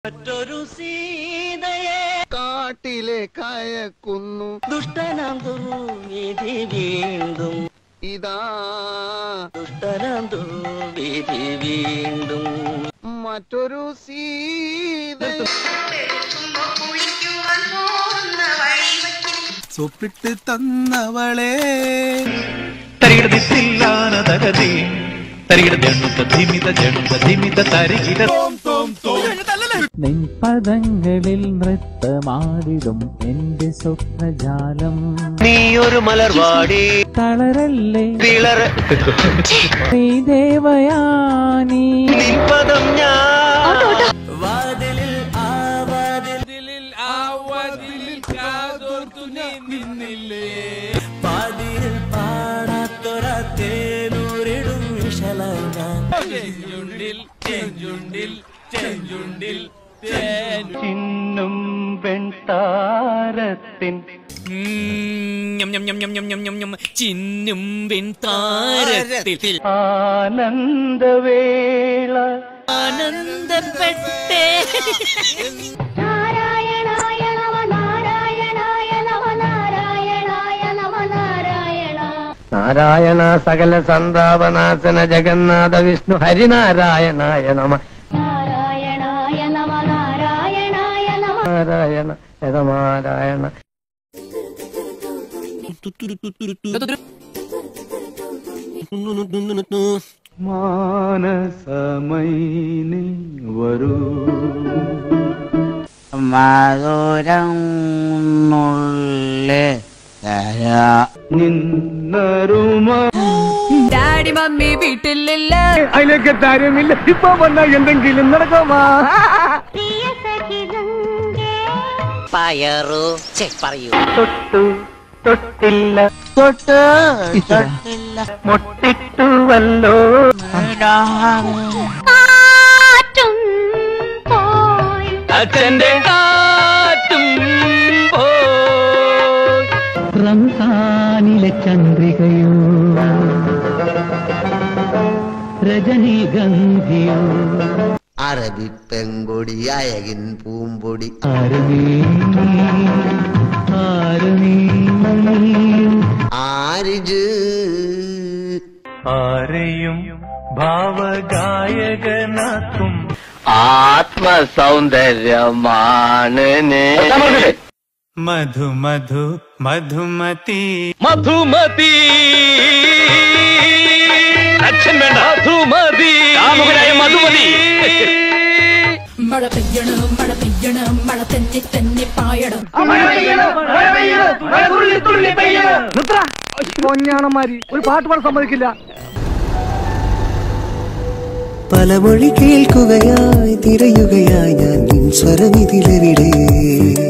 മറ്റൊരു സീതയെ കാട്ടിലെ കയക്കുന്നു ദുഷ്ടനാം ദുർവിധി വീണ്ടും ഇതാ ദുഷ്ടനാം ദുർവിധി വീണ്ടും മറ്റൊരു സീത സൊപ്പിട്ട് തന്നവളെ തരികിടത്തില്ലാന തകതി തരികിട ജണ്ണുത്ത ധിമിത ജണ്ണുത്ത ധിമിത തരികിട നിൻപദങ്ങളിൽ നൃത്തമാടിടും എന്റെ സ്വപ്നജാലം നീയൊരു മലർവാടി തളരല്ലേ വിളർ നീ ദേവയാനി നിൻപദം ഞാൻ വാതിലിൽ ആ വാതിലിൽ ആ വാതിലിൽ കാതോർത്തു നീ നിന്നില്ലേ പാതിരിൽ പാടാത്തൊര തേനൂരിടും വിശലങ്ങാൻ ചെഞ്ചുണ്ടിൽ ചെഞ്ചുണ്ടിൽ ചെഞ്ചുണ്ടിൽ ചിന്നും വെൺതാരത്തിൻ ചിന്നും താരത്തിൽ ആനന്ദവേള ആനന്ദപ്പെട്ടേ നാരായണായ നമ നാരായണായ നമ നാരായണായ നമ നാരായണ നാരായണ സകല സന്താപനാശന ജഗന്നാഥ വിഷ്ണു ഹരിനാരായണായ നമ നാരായണായ നമ നാരായണായ നമ നാരായണ യഥനാരായണ മാനസമൈനി വരൂ മധുരം നുള്ളി നിന്നരുമ ഡാഡി മമ്മി വീട്ടിലില്ല അതിലേക്ക് കാര്യമില്ല ഇപ്പൊ വന്ന എന്തെങ്കിലും നടക്കുമാ പ്രിയ സഖി ഗംഗേ പയറു പറയൂ തൊട്ടു തൊട്ടില്ല തൊട്ട് തൊട്ടില്ല മുട്ടിട്ടുവല്ലോ കാറ്റും പോയി അച്ഛന്റെ കാറ്റും പോയി റംസാനിലെ ചന്ദ്രികയോ രജനീഗന്ധിയോ അറബി പെങ്കൊടി അയകിൻ പൂമ്പൊടി ആരുമേ ആരുമേ ആരിജ് ആരെയും ഭാവഗായകനാക്കും ആത്മസൗന്ദര്യമാണ് മധു മധു മധുമതി മധുമതി അച്ഛൻ വേണ്ട മധുമതി കാമുകനായ മധുമതി മഴ പെയ്യണം മഴ പെയ്യണം മഴ തന്നെ തന്നെ പായണം പൊന്നാണന്മാരി ഒരു പാട്ട് പാടാൻ സമ്മതിക്കില്ല പല മൊഴി കേൾക്കുകയായി തിരയുകയായി ഞാൻ നിൻ സ്വരമിതിലെവിടെ